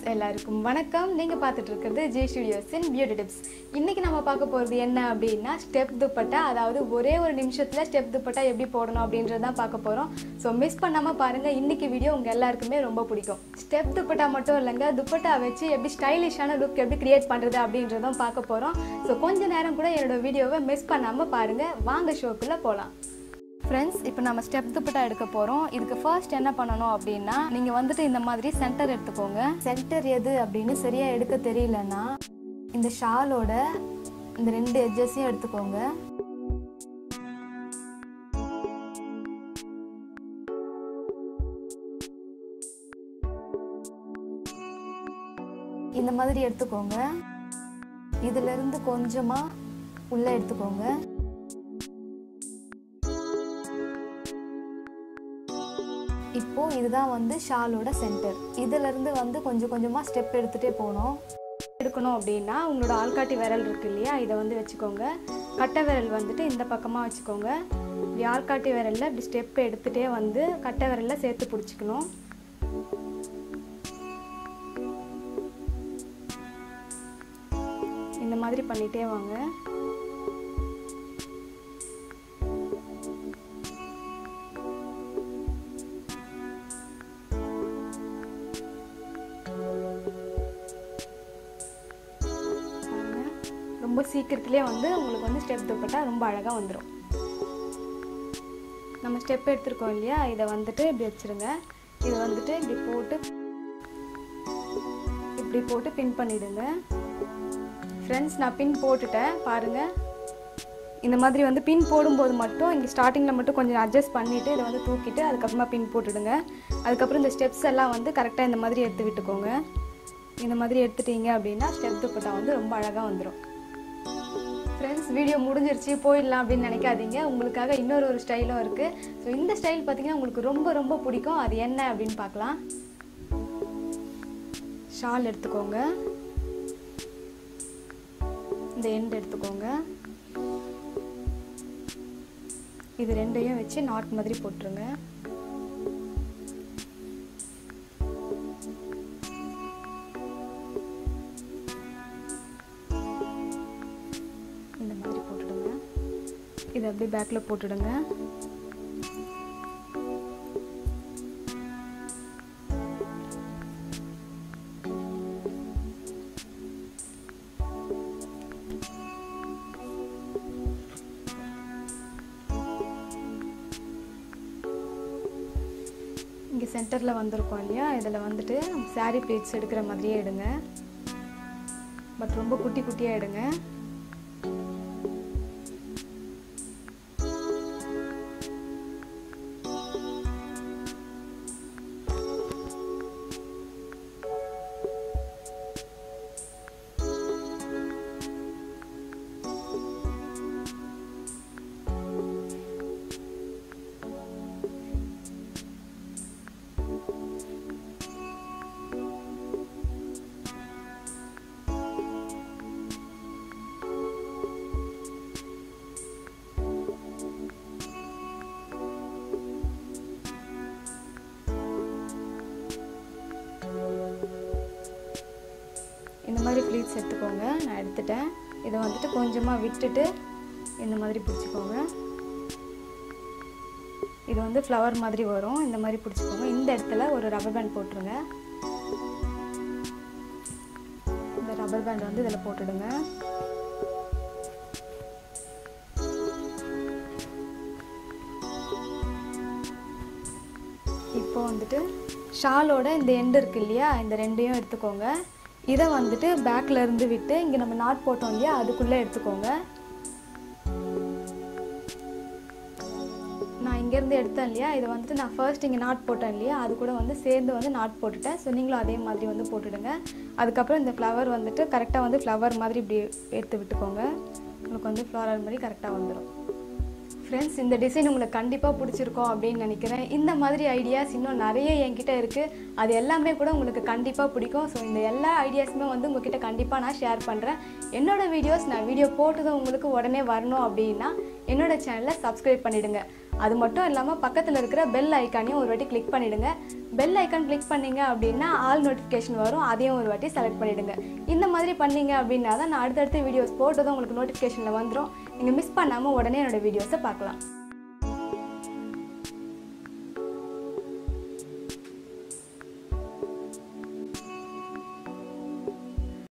எல்லாருக்கும் வணக்கம் நீங்கள் பார்த்துட்டு இருக்கிறது ஜே ஸ்டுடியோஸின் பியூட்டி டிப்ஸ் இன்றைக்கி நம்ம பார்க்க போகிறது என்ன அப்படின்னா ஸ்டெப் துப்பட்டா அதாவது ஒரே ஒரு நிமிஷத்தில் ஸ்டெப் துப்பட்டா எப்படி போடணும் அப்படின்றது தான் பார்க்க போகிறோம் ஸோ மிஸ் பண்ணாமல் பாருங்கள் இன்றைக்கி வீடியோ உங்கள் எல்லாருக்குமே ரொம்ப பிடிக்கும் ஸ்டெப் துப்பட்டா மட்டும் இல்லைங்க துப்பட்டா வச்சு எப்படி ஸ்டைலிஷான லுக் எப்படி கிரியேட் பண்ணுறது அப்படின்றதும் பார்க்க போகிறோம் ஸோ கொஞ்ச நேரம் கூட என்னோட வீடியோவை மிஸ் பண்ணாமல் பாருங்கள் வாங்க ஷோக்குள்ளே போகலாம் ஃப்ரெண்ட்ஸ் இப்போ நம்ம ஸ்டெப் துப்பட்டா எடுக்க போகிறோம் இதுக்கு ஃபர்ஸ்ட் என்ன பண்ணணும் அப்படின்னா நீங்கள் வந்துட்டு இந்த மாதிரி சென்டர் எடுத்துக்கோங்க சென்டர் எது அப்படின்னு சரியாக எடுக்க தெரியலன்னா இந்த ஷாலோட இந்த ரெண்டு எட்ஜஸையும் எடுத்துக்கோங்க இந்த மாதிரி எடுத்துக்கோங்க இதிலிருந்து கொஞ்சமாக உள்ளே எடுத்துக்கோங்க இப்போ இதுதான் வந்து ஷாலோட சென்டர் இதுல இருந்து வந்து கொஞ்சம் கொஞ்சமா ஸ்டெப் எடுத்துட்டே போகணும் எடுக்கணும் அப்படின்னா உங்களோட ஆள்காட்டி விரல் இருக்கு இல்லையா இதை வந்து வச்சுக்கோங்க கட்டை விரல் வந்துட்டு இந்த பக்கமாக வச்சுக்கோங்க இப்படி ஆள்காட்டி விரலில் இப்படி ஸ்டெப் எடுத்துகிட்டே வந்து கட்டை விரலில் சேர்த்து பிடிச்சிக்கணும் இந்த மாதிரி பண்ணிகிட்டே வாங்க பாருங்க. ரொம்ப சீக்கிரத்துலேயே வந்து உங்களுக்கு வந்து ஸ்டெப் துப்பட்டா ரொம்ப அழகாக வந்துடும் நம்ம ஸ்டெப் எடுத்திருக்கோம் இல்லையா இதை வந்துட்டு இப்படி வச்சுருங்க இதை வந்துட்டு இப்படி போட்டு இப்படி போட்டு பின் பண்ணிடுங்க ஃப்ரெண்ட்ஸ் நான் பின் போட்டுட்டேன் பாருங்கள் இந்த மாதிரி வந்து பின் போடும்போது மட்டும் இங்கே ஸ்டார்டிங்கில் மட்டும் கொஞ்சம் அட்ஜஸ்ட் பண்ணிவிட்டு இதை வந்து தூக்கிட்டு அதுக்கப்புறமா பின் போட்டுடுங்க அதுக்கப்புறம் இந்த ஸ்டெப்ஸ் எல்லாம் வந்து கரெக்டாக இந்த மாதிரி எடுத்து விட்டுக்கோங்க இந்த மாதிரி எடுத்துட்டீங்க அப்படின்னா ஸ்டெப் துப்பட்டா வந்து ரொம்ப அழகாக வந்துடும் ஃப்ரெண்ட்ஸ் வீடியோ முடிஞ்சிருச்சு போயிடலாம் அப்படின்னு நினைக்காதீங்க உங்களுக்காக இன்னொரு ஒரு ஸ்டைலும் இருக்குது ஸோ இந்த ஸ்டைல் பார்த்தீங்கன்னா உங்களுக்கு ரொம்ப ரொம்ப பிடிக்கும் அது என்ன அப்படின்னு பார்க்கலாம் ஷால் எடுத்துக்கோங்க இந்த எண்ட் எடுத்துக்கோங்க இது ரெண்டையும் வச்சு நாட் மாதிரி போட்டுருங்க இந்த மாதிரி போட்டுடுங்க இதை அப்படியே பேக்கில் போட்டுடுங்க இங்கே சென்டரில் வந்திருக்கோம் இல்லையா இதில் வந்துட்டு சாரீ பிளேட்ஸ் எடுக்கிற மாதிரியே எடுங்க பட் ரொம்ப குட்டி குட்டியாக எடுங்க இந்த மாதிரி ப்ளீட்ஸ் எடுத்துக்கோங்க நான் எடுத்துட்டேன் இதை வந்துட்டு கொஞ்சமாக விட்டுட்டு இந்த மாதிரி பிடிச்சிக்கோங்க இது வந்து ஃப்ளவர் மாதிரி வரும் இந்த மாதிரி பிடிச்சிக்கோங்க இந்த இடத்துல ஒரு ரப்பர் பேண்ட் போட்டுருங்க இந்த ரப்பர் பேண்ட் வந்து இதில் போட்டுடுங்க இப்போ வந்துட்டு ஷாலோட இந்த எண்டு இருக்கு இல்லையா இந்த ரெண்டையும் எடுத்துக்கோங்க இதை வந்துட்டு பேக்கில் இருந்து விட்டு இங்கே நம்ம நாட் போட்டோம் இல்லையா அதுக்குள்ளே எடுத்துக்கோங்க நான் இங்கேருந்து எடுத்தேன் இல்லையா இதை வந்துட்டு நான் ஃபர்ஸ்ட் இங்கே நாட் போட்டேன் இல்லையா அது கூட வந்து சேர்ந்து வந்து நாட் போட்டுட்டேன் ஸோ நீங்களும் அதே மாதிரி வந்து போட்டுடுங்க அதுக்கப்புறம் இந்த ஃப்ளவர் வந்துட்டு கரெக்டாக வந்து ஃப்ளவர் மாதிரி இப்படி எடுத்து விட்டுக்கோங்க உங்களுக்கு வந்து ஃப்ளவர் மாதிரி கரெக்டாக வந்துடும் ஃப்ரெண்ட்ஸ் இந்த டிசைன் உங்களுக்கு கண்டிப்பாக பிடிச்சிருக்கும் அப்படின்னு நினைக்கிறேன் இந்த மாதிரி ஐடியாஸ் இன்னும் நிறைய என்கிட்ட இருக்குது அது எல்லாமே கூட உங்களுக்கு கண்டிப்பாக பிடிக்கும் ஸோ இந்த எல்லா ஐடியாஸுமே வந்து உங்ககிட்ட கண்டிப்பாக நான் ஷேர் பண்ணுறேன் என்னோட வீடியோஸ் நான் வீடியோ போட்டதும் உங்களுக்கு உடனே வரணும் அப்படின்னா என்னோட சேனலை சப்ஸ்கிரைப் பண்ணிடுங்க அது மட்டும் இல்லாமல் பக்கத்தில் இருக்கிற பெல் ஐக்கானையும் ஒரு வாட்டி கிளிக் பண்ணிடுங்க பெல் ஐக்கான் கிளிக் பண்ணீங்க அப்படின்னா ஆல் நோட்டிஃபிகேஷன் வரும் அதையும் ஒரு வாட்டி செலக்ட் பண்ணிடுங்க இந்த மாதிரி பண்ணீங்க அப்படின்னா தான் நான் அடுத்தடுத்த வீடியோஸ் போட்டதும் உங்களுக்கு நோட்டிஃபிகேஷனில் வந்துடும் நீங்கள் மிஸ் பண்ணாமல் உடனே என்னோட வீடியோஸை பார்க்கலாம்